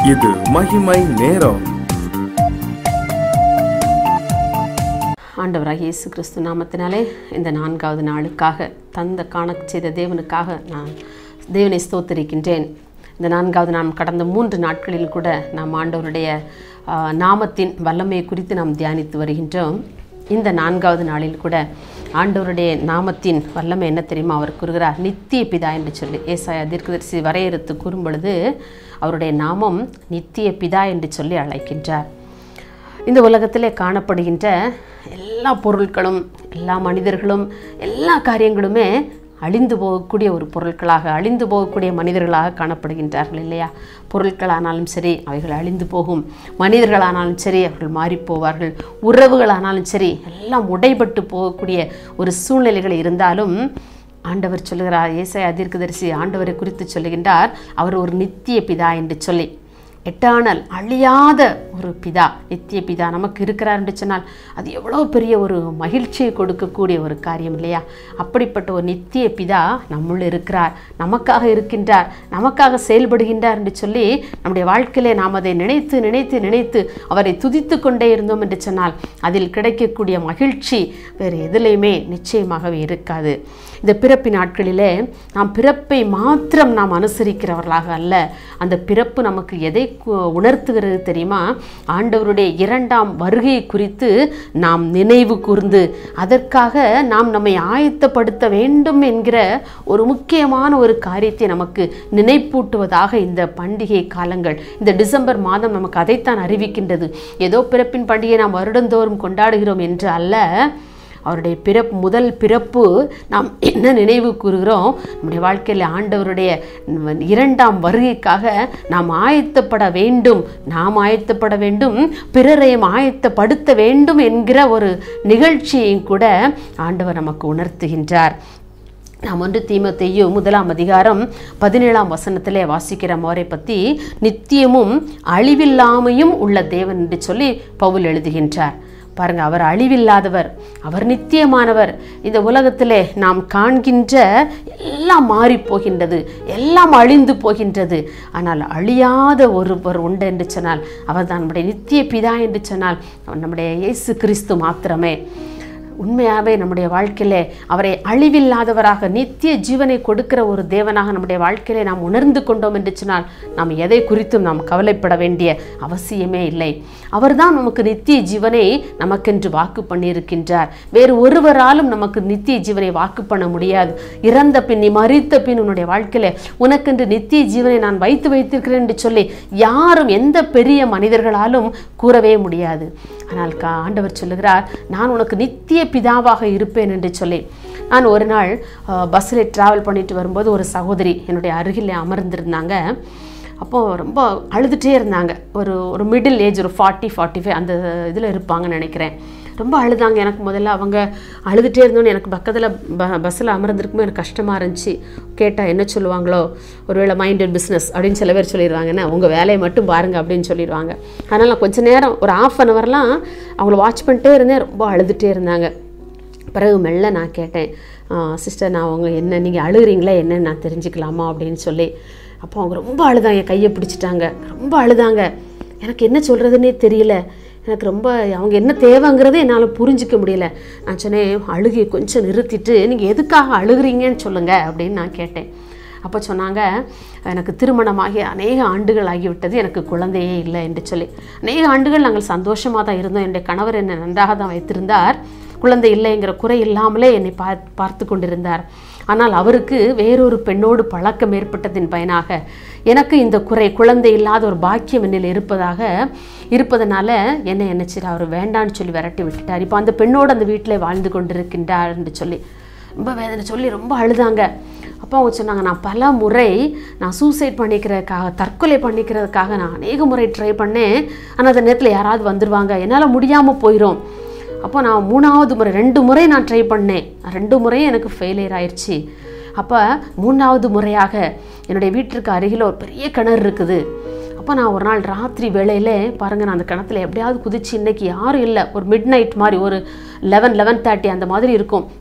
இது மகிமை நேரம் ஆண்டவராக இயேசு கிறிஸ்து நாமத்தினாலே இந்த நான்காவது நாளுக்காக தந்த காண செய்த தேவனுக்காக நான் தேவனை ஸ்தோத்தரிக்கின்றேன் இந்த நான்காவது நாம் கடந்த மூன்று நாட்களில் கூட நாம் ஆண்டவருடைய ஆ, நாமத்தின் வல்லமையை குறித்து நாம் தியானித்து வருகின்றோம் இந்த நான்காவது நாளில் கூட ஆண்டவருடைய நாமத்தின் வல்லமை என்ன தெரியுமா அவர் கூறுகிறார் நித்திய பிதா என்று சொல்லி ஏசாயா தீர்க்கதரிசி வரையறுத்து கூறும் பொழுது அவருடைய நாமம் நித்திய பிதா என்று சொல்லி அழைக்கின்றார் இந்த உலகத்திலே காணப்படுகின்ற எல்லா பொருட்களும் எல்லா மனிதர்களும் எல்லா காரியங்களுமே அழிந்து போகக்கூடிய ஒரு பொருட்களாக அழிந்து போகக்கூடிய மனிதர்களாக காணப்படுகின்றார்கள் இல்லையா பொருட்களானாலும் சரி அவைகள் அழிந்து போகும் மனிதர்களானாலும் சரி அவர்கள் மாறிப் போவார்கள் உறவுகளானாலும் சரி எல்லாம் உடைபட்டு போகக்கூடிய ஒரு சூழ்நிலைகள் இருந்தாலும் ஆண்டவர் சொல்லுகிறார் ஏசாய தீர்க்கதரிசி ஆண்டவரை குறித்து சொல்லுகின்றார் அவர் ஒரு நித்திய பிதா என்று சொல்லி எட்டானல் அழியாத ஒரு பிதா நித்திய பிதா நமக்கு இருக்கிறார் என்று சொன்னால் அது எவ்வளோ பெரிய ஒரு மகிழ்ச்சியை கொடுக்கக்கூடிய ஒரு காரியம் இல்லையா அப்படிப்பட்ட ஒரு நித்திய பிதா நம்முள் இருக்கிறார் நமக்காக இருக்கின்றார் நமக்காக செயல்படுகின்றார் என்று சொல்லி நம்முடைய வாழ்க்கையிலே நாம் அதை நினைத்து நினைத்து நினைத்து அவரை துதித்து கொண்டே இருந்தோம் என்று சொன்னால் அதில் கிடைக்கக்கூடிய மகிழ்ச்சி வேறு எதுலேயுமே நிச்சயமாகவே இருக்காது இந்த பிறப்பு நாட்களிலே நாம் பிறப்பை மாத்திரம் நாம் அனுசரிக்கிறவர்களாக அல்ல அந்த பிறப்பு நமக்கு எதை கு- உணர்த்துகிறது தெரியுமா ஆண்டவருடைய இரண்டாம் வருகை குறித்து நாம் நினைவு கூர்ந்து அதற்காக நாம் நம்மை ஆயத்தப்படுத்த வேண்டும் என்கிற ஒரு முக்கியமான ஒரு காரியத்தை நமக்கு நினைப்பூட்டுவதாக இந்த பண்டிகை காலங்கள் இந்த டிசம்பர் மாதம் நமக்கு அதைத்தான் அறிவிக்கின்றது ஏதோ பிறப்பின் பண்டிகை நாம் வருடந்தோறும் கொண்டாடுகிறோம் என்று அல்ல அவருடைய பிறப்பு முதல் பிறப்பு நாம் என்ன நினைவு கூறுகிறோம் நம்முடைய வாழ்க்கையில் ஆண்டவருடைய இரண்டாம் வருகைக்காக நாம் ஆயத்தப்பட வேண்டும் நாம் ஆயத்தப்பட வேண்டும் பிறரையும் ஆயத்தப்படுத்த வேண்டும் என்கிற ஒரு நிகழ்ச்சியையும் கூட ஆண்டவர் நமக்கு உணர்த்துகின்றார் நாம் ஒன்று தீமத்தையு முதலாம் அதிகாரம் பதினேழாம் வசனத்திலே வாசிக்கிற அவரை பற்றி நித்தியமும் அழிவில்லாமையும் உள்ள தேவன் என்று சொல்லி பவுல் எழுதுகின்றார் பாருங்க அவர் அழிவில்லாதவர் அவர் நித்தியமானவர் இந்த உலகத்திலே நாம் காண்கின்ற எல்லாம் மாறி போகின்றது எல்லாம் அழிந்து போகின்றது ஆனால் அழியாத ஒருவர் உண்டு என்று சொன்னால் அவர் தான் நம்முடைய நித்திய பிதா என்று சொன்னால் அவர் நம்முடைய இயேசு கிறிஸ்து மாத்திரமே உண்மையாகவே நம்முடைய வாழ்க்கையிலே அவரை அழிவில்லாதவராக நித்திய ஜீவனை கொடுக்கிற ஒரு தேவனாக நம்முடைய வாழ்க்கையிலே நாம் உணர்ந்து கொண்டோம் என்று சொன்னால் நாம் எதை குறித்தும் நாம் கவலைப்பட வேண்டிய அவசியமே இல்லை அவர்தான் நமக்கு நித்திய ஜீவனை நமக்கென்று வாக்கு பண்ணியிருக்கின்றார் வேறு ஒருவராலும் நமக்கு நித்திய ஜீவனை வாக்கு பண்ண முடியாது இறந்த பின் நீ மறித்த பின் உன்னுடைய வாழ்க்கையில உனக்கென்று நித்திய ஜீவனை நான் வைத்து வைத்திருக்கிறேன் என்று சொல்லி யாரும் எந்த பெரிய மனிதர்களாலும் கூறவே முடியாது ஆனால் கா ஆண்டவர் சொல்லுகிறார் நான் உனக்கு நித்திய பிதாவாக இருப்பேன் என்று சொல்லி நான் ஒரு நாள் பஸ்ஸில் ட்ராவல் பண்ணிட்டு வரும்போது ஒரு சகோதரி என்னுடைய அருகில் அமர்ந்திருந்தாங்க அப்போது ரொம்ப அழுதுகிட்டே இருந்தாங்க ஒரு ஒரு மிடில் ஏஜ் ஒரு ஃபார்ட்டி ஃபார்ட்டி ஃபைவ் அந்த இதில் இருப்பாங்கன்னு நினைக்கிறேன் ரொம்ப அழுதாங்க எனக்கு முதல்ல அவங்க அழுதுகிட்டே இருந்தோன்னு எனக்கு பக்கத்தில் ப பஸ்ஸில் அமர்ந்திருக்கும்போது எனக்கு கஷ்டமாக இருந்துச்சு கேட்டால் என்ன சொல்லுவாங்களோ ஒருவேளை மைண்டட் பிஸ்னஸ் அப்படின்னு சில பேர் சொல்லிடுவாங்கன்னு உங்கள் வேலையை மட்டும் பாருங்க அப்படின்னு சொல்லிடுவாங்க அதனால் நான் கொஞ்ச நேரம் ஒரு ஆஃப் அன் ஹவர்லாம் அவங்கள வாட்ச் பண்ணிட்டே இருந்தேன் ரொம்ப அழுதுகிட்டே இருந்தாங்க பிறகு மெல்ல நான் கேட்டேன் சிஸ்டர் நான் அவங்க என்ன நீங்கள் அழுகுறீங்களா என்னன்னு நான் தெரிஞ்சுக்கலாமா அப்படின்னு சொல்லி அப்போ அவங்க ரொம்ப அழுதாங்க கையை பிடிச்சிட்டாங்க ரொம்ப அழுதாங்க எனக்கு என்ன சொல்கிறதுனே தெரியல எனக்கு ரொம்ப அவங்க என்ன தேவைங்கிறதே என்னால் புரிஞ்சிக்க முடியல நான் சொன்னேன் அழுகையை கொஞ்சம் நிறுத்திட்டு நீங்கள் எதுக்காக அழுகுறீங்கன்னு சொல்லுங்கள் அப்படின்னு நான் கேட்டேன் அப்போ சொன்னாங்க எனக்கு திருமணமாகி அநேக ஆண்டுகள் ஆகிவிட்டது எனக்கு குழந்தையே இல்லை என்று சொல்லி அநேக ஆண்டுகள் நாங்கள் சந்தோஷமாக தான் இருந்தோம் என்னுடைய கணவர் என்னை நன்றாக தான் வைத்திருந்தார் குழந்தை இல்லைங்கிற குறை இல்லாமலே என்னை பார் பார்த்து கொண்டிருந்தார் ஆனால் அவருக்கு வேறொரு பெண்ணோடு பழக்கம் ஏற்பட்டதின் பயனாக எனக்கு இந்த குறை குழந்தை இல்லாத ஒரு பாக்கியம் என்னில் இருப்பதாக இருப்பதனால என்னை என்னச்சிரு அவர் வேண்டான்னு சொல்லி விரட்டி விட்டுட்டார் இப்போ அந்த பெண்ணோடு அந்த வீட்டில் வாழ்ந்து கொண்டிருக்கின்றார் என்று சொல்லி ரொம்ப வேதனை சொல்லி ரொம்ப அழுதாங்க அப்போ அவங்க சொன்னாங்க நான் பல முறை நான் சூசைட் பண்ணிக்கிறதுக்காக தற்கொலை பண்ணிக்கிறதுக்காக நான் அநேக முறை ட்ரை பண்ணேன் ஆனால் அந்த நேரத்தில் யாராவது வந்துடுவாங்க என்னால் முடியாமல் போயிடும் அப்போ நான் மூணாவது முறை ரெண்டு முறை நான் ட்ரை பண்ணேன் ரெண்டு முறையும் எனக்கு ஃபெயிலியர் ஆயிடுச்சு அப்போ மூணாவது முறையாக என்னுடைய வீட்டிற்கு அருகில் ஒரு பெரிய கிணறு இருக்குது அப்போ நான் ஒரு நாள் ராத்திரி வேளையில் பாருங்கள் நான் அந்த கிணத்துல எப்படியாவது குதிச்சு இன்னைக்கு யாரும் இல்லை ஒரு மிட் நைட் மாதிரி ஒரு லெவன் லெவன் தேர்ட்டி அந்த மாதிரி இருக்கும்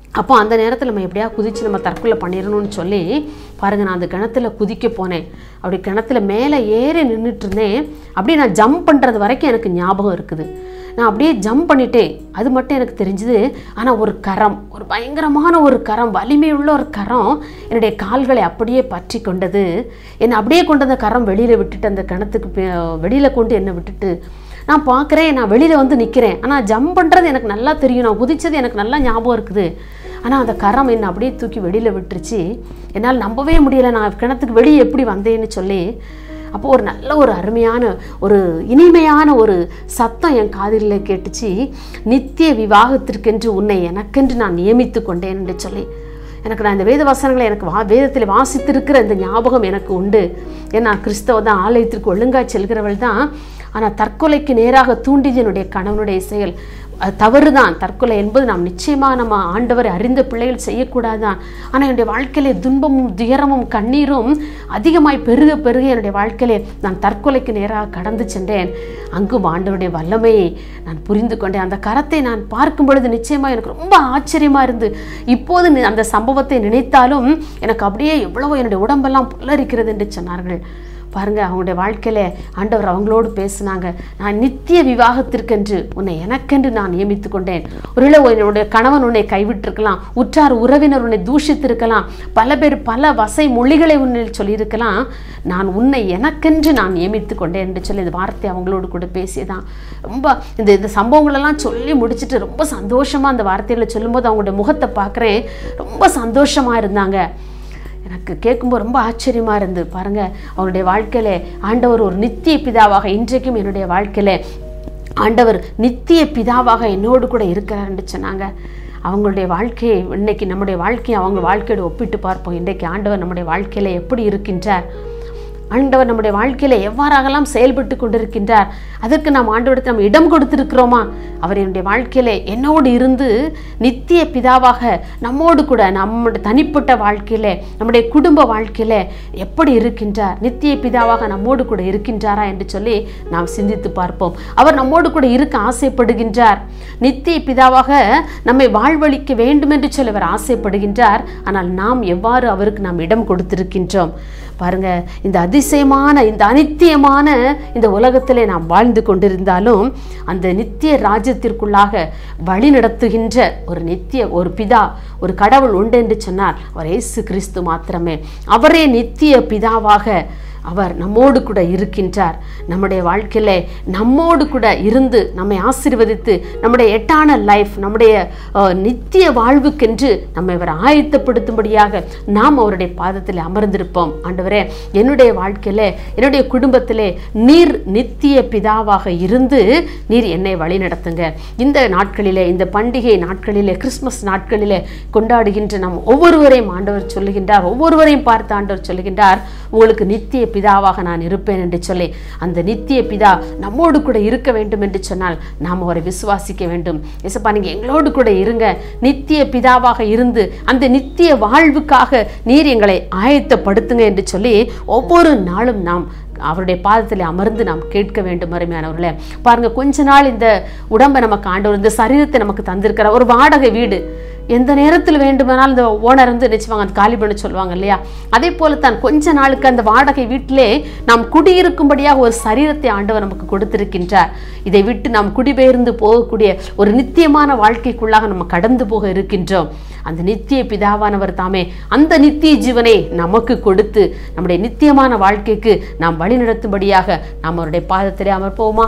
அப்போ அந்த நேரத்தில் நம்ம எப்படியா குதித்து நம்ம தற்கொலை பண்ணிடணும்னு சொல்லி பாருங்கள் நான் அந்த கிணத்துல குதிக்க போனேன் அப்படி கிணத்துல மேலே ஏறி நின்றுட்டு இருந்தேன் அப்படியே நான் ஜம்ப் பண்ணுறது வரைக்கும் எனக்கு ஞாபகம் இருக்குது நான் அப்படியே ஜம்ப் பண்ணிட்டேன் அது மட்டும் எனக்கு தெரிஞ்சுது ஆனால் ஒரு கரம் ஒரு பயங்கரமான ஒரு கரம் வலிமையுள்ள ஒரு கரம் என்னுடைய கால்களை அப்படியே பற்றி கொண்டது என்னை அப்படியே கொண்டு அந்த கரம் வெளியில் விட்டுட்டு அந்த கிணத்துக்கு வெளியில் கொண்டு என்னை விட்டுட்டு நான் பார்க்குறேன் நான் வெளியில் வந்து நிற்கிறேன் ஆனால் ஜம்ப் பண்ணுறது எனக்கு நல்லா தெரியும் நான் குதிச்சது எனக்கு நல்லா ஞாபகம் இருக்குது ஆனால் அந்த கரம் என்னை அப்படியே தூக்கி வெளியில் விட்டுருச்சு என்னால் நம்பவே முடியலை நான் கிணத்துக்கு வெளியே எப்படி வந்தேன்னு சொல்லி அப்போ ஒரு நல்ல ஒரு அருமையான ஒரு இனிமையான ஒரு சத்தம் என் காதில் கேட்டுச்சு நித்திய விவாகத்திற்கென்று உன்னை எனக்கென்று நான் நியமித்து கொண்டேன் என்று சொல்லி எனக்கு நான் இந்த வேத வசனங்களை எனக்கு வா வேதத்தில் வாசித்திருக்கிற இந்த ஞாபகம் எனக்கு உண்டு ஏன்னா கிறிஸ்தவ தான் ஆலயத்திற்கு ஒழுங்காய் செல்கிறவள் தான் ஆனால் தற்கொலைக்கு நேராக தூண்டியது என்னுடைய கணவனுடைய செயல் அது தவறு தான் தற்கொலை என்பது நாம் நிச்சயமாக நம்ம ஆண்டவரை அறிந்த பிள்ளைகள் செய்யக்கூடாது தான் ஆனால் என்னுடைய வாழ்க்கையிலே துன்பமும் துயரமும் கண்ணீரும் அதிகமாய் பெருக பெருக என்னுடைய வாழ்க்கையிலே நான் தற்கொலைக்கு நேராக கடந்து சென்றேன் அங்கும் ஆண்டவருடைய வல்லமையை நான் புரிந்து கொண்டேன் அந்த கரத்தை நான் பார்க்கும் பொழுது நிச்சயமாக எனக்கு ரொம்ப ஆச்சரியமாக இருந்து இப்போது நி- அந்த சம்பவத்தை நினைத்தாலும் எனக்கு அப்படியே எவ்வளவோ என்னுடைய உடம்பெல்லாம் புல்லரிக்கிறது என்று சொன்னார்கள் பாருங்க அவங்களுடைய வாழ்க்கையில ஆண்டவர் அவங்களோடு பேசினாங்க நான் நித்திய விவாகத்திற்கென்று உன்னை எனக்கென்று நான் நியமித்து கொண்டேன் ஒருவேளை உன்னுடைய கணவன் உன்னை கைவிட்டிருக்கலாம் உற்றார் உறவினர் உன்னை தூஷித்திருக்கலாம் பல பேர் பல வசை மொழிகளை உன்னில் சொல்லியிருக்கலாம் நான் உன்னை எனக்கென்று நான் நியமித்து கொண்டேன் என்று சொல்லி இந்த வார்த்தை அவங்களோடு கூட பேசியதான் ரொம்ப இந்த இந்த சம்பவங்களெல்லாம் சொல்லி முடிச்சுட்டு ரொம்ப சந்தோஷமா அந்த வார்த்தைகளை சொல்லும்போது அவங்களுடைய முகத்தை பார்க்குறேன் ரொம்ப சந்தோஷமா இருந்தாங்க எனக்கு கேட்கும்போது ரொம்ப ஆச்சரியமா இருந்து பாருங்க அவருடைய வாழ்க்கையில ஆண்டவர் ஒரு நித்திய பிதாவாக இன்றைக்கும் என்னுடைய வாழ்க்கையில ஆண்டவர் நித்திய பிதாவாக என்னோடு கூட இருக்கிறாருன்னு சொன்னாங்க அவங்களுடைய வாழ்க்கையை இன்னைக்கு நம்முடைய வாழ்க்கையை அவங்க வாழ்க்கையோடு ஒப்பிட்டு பார்ப்போம் இன்றைக்கு ஆண்டவர் நம்முடைய வாழ்க்கையில எப்படி இருக்கின்றார் ஆண்டவர் நம்முடைய வாழ்க்கையில எவ்வாறாகலாம் செயல்பட்டு கொண்டிருக்கின்றார் அதற்கு நாம் ஆண்டவருக்கு நம்ம இடம் கொடுத்திருக்கிறோமா அவர் என்னுடைய வாழ்க்கையில என்னோடு இருந்து நித்திய பிதாவாக நம்மோடு கூட நம்முடைய தனிப்பட்ட வாழ்க்கையில நம்முடைய குடும்ப வாழ்க்கையில எப்படி இருக்கின்றார் நித்திய பிதாவாக நம்மோடு கூட இருக்கின்றாரா என்று சொல்லி நாம் சிந்தித்து பார்ப்போம் அவர் நம்மோடு கூட இருக்க ஆசைப்படுகின்றார் நித்திய பிதாவாக நம்மை வாழ்வழிக்க வேண்டும் என்று சொல்லி அவர் ஆசைப்படுகின்றார் ஆனால் நாம் எவ்வாறு அவருக்கு நாம் இடம் கொடுத்திருக்கின்றோம் பாருங்க இந்த அதிசயமான இந்த அனித்தியமான இந்த உலகத்திலே நாம் வாழ்ந்து கொண்டிருந்தாலும் அந்த நித்திய ராஜ்யத்திற்குள்ளாக வழி நடத்துகின்ற ஒரு நித்திய ஒரு பிதா ஒரு கடவுள் உண்டு என்று சொன்னார் அவர் இயேசு கிறிஸ்து மாத்திரமே அவரே நித்திய பிதாவாக அவர் நம்மோடு கூட இருக்கின்றார் நம்முடைய வாழ்க்கையில நம்மோடு கூட இருந்து நம்மை ஆசீர்வதித்து நம்முடைய எட்டான லைஃப் நம்முடைய அஹ், நித்திய வாழ்வுக்கென்று நம்மை அவர் ஆயத்தப்படுத்தும்படியாக நாம் அவருடைய பாதத்தில் அமர்ந்திருப்போம் ஆண்டவரே என்னுடைய வாழ்க்கையில என்னுடைய குடும்பத்திலே நீர் நித்திய பிதாவாக இருந்து நீர் என்னை வழி நடத்துங்க இந்த நாட்களிலே இந்த பண்டிகை நாட்களிலே கிறிஸ்மஸ் நாட்களிலே கொண்டாடுகின்ற நாம் ஒவ்வொருவரையும் ஆண்டவர் சொல்லுகின்றார் ஒவ்வொருவரையும் பார்த்து ஆண்டவர் சொல்லுகின்றார் உங்களுக்கு நித்திய பிதாவாக நான் இருப்பேன் என்று சொல்லி அந்த நித்திய பிதா நம்மோடு கூட இருக்க வேண்டும் என்று சொன்னால் நாம் அவரை விசுவாசிக்க வேண்டும் எசப்பா நீங்க எங்களோடு கூட இருங்க நித்திய பிதாவாக இருந்து அந்த நித்திய வாழ்வுக்காக நீர் எங்களை ஆயத்தப்படுத்துங்க என்று சொல்லி ஒவ்வொரு நாளும் நாம் அவருடைய பாதத்தில் அமர்ந்து நாம் கேட்க வேண்டும் அருமையானவர்களே பாருங்க கொஞ்ச நாள் இந்த உடம்பை நமக்கு ஆண்டவர் இந்த சரீரத்தை நமக்கு தந்திருக்கிற ஒரு வாடகை வீடு எந்த நேரத்தில் வேண்டுமானாலும் இந்த ஓனர் வந்து நினைச்சுவாங்க அது காலி பண்ண சொல்லுவாங்க இல்லையா அதே போல தான் கொஞ்ச நாளுக்கு அந்த வாடகை வீட்டிலே நாம் குடியிருக்கும்படியாக ஒரு சரீரத்தை ஆண்டவர் நமக்கு கொடுத்திருக்கின்றார் இதை விட்டு நாம் குடிபெயர்ந்து போகக்கூடிய ஒரு நித்தியமான வாழ்க்கைக்குள்ளாக நம்ம கடந்து போக இருக்கின்றோம் அந்த நித்திய பிதாவானவர் தாமே அந்த நித்திய ஜீவனை நமக்கு கொடுத்து நம்முடைய நித்தியமான வாழ்க்கைக்கு நாம் வழிநடத்தும்படியாக நாம் அவருடைய பாதத்திலே அமர்ப்போமா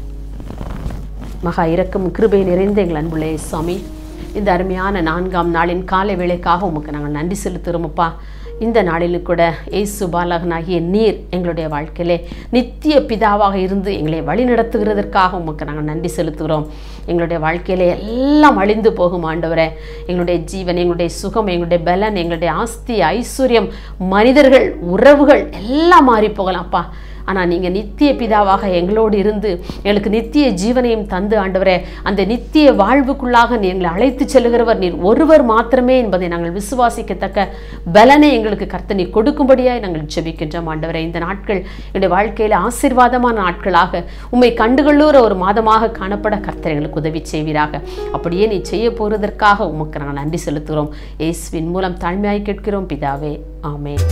மகா இரக்கம் கிருபை நிறைந்த எங்கள் அன்புள்ளே சுவாமி இந்த அருமையான நான்காம் நாளின் காலை வேளைக்காக உமக்கு நாங்கள் நன்றி செலுத்துகிறோம் அப்பா இந்த நாளிலும் கூட ஏசு பாலகனாகிய நீர் எங்களுடைய வாழ்க்கையிலே நித்திய பிதாவாக இருந்து எங்களை வழி நடத்துகிறதற்காக உமக்கு நாங்கள் நன்றி செலுத்துகிறோம் எங்களுடைய வாழ்க்கையிலே எல்லாம் அழிந்து போகும் ஆண்டவரே எங்களுடைய ஜீவன் எங்களுடைய சுகம் எங்களுடைய பலன் எங்களுடைய ஆஸ்தி ஐஸ்வர்யம் மனிதர்கள் உறவுகள் எல்லாம் மாறி போகலாம்ப்பா ஆனால் நீங்கள் நித்திய பிதாவாக எங்களோடு இருந்து எங்களுக்கு நித்திய ஜீவனையும் தந்து ஆண்டவரே அந்த நித்திய வாழ்வுக்குள்ளாக நீ எங்களை அழைத்து செல்லுகிறவர் நீர் ஒருவர் மாத்திரமே என்பதை நாங்கள் விசுவாசிக்கத்தக்க பலனை எங்களுக்கு கர்த்த நீ கொடுக்கும்படியாய் நாங்கள் ஜெபிக்கின்றோம் ஆண்டவரே இந்த நாட்கள் என்னுடைய வாழ்க்கையில் ஆசீர்வாதமான நாட்களாக உம்மை கண்டுகொள்ளுகிற ஒரு மாதமாக காணப்பட கர்த்தர் எங்களுக்கு உதவி செய்வீராக அப்படியே நீ செய்ய போகிறதற்காக உமக்கு நாங்கள் நன்றி செலுத்துகிறோம் இயேசுவின் மூலம் தாழ்மையாய் கேட்கிறோம் பிதாவே ஆமென்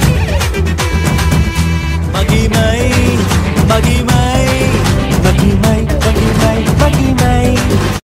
மகிமை மகிமை மகிமை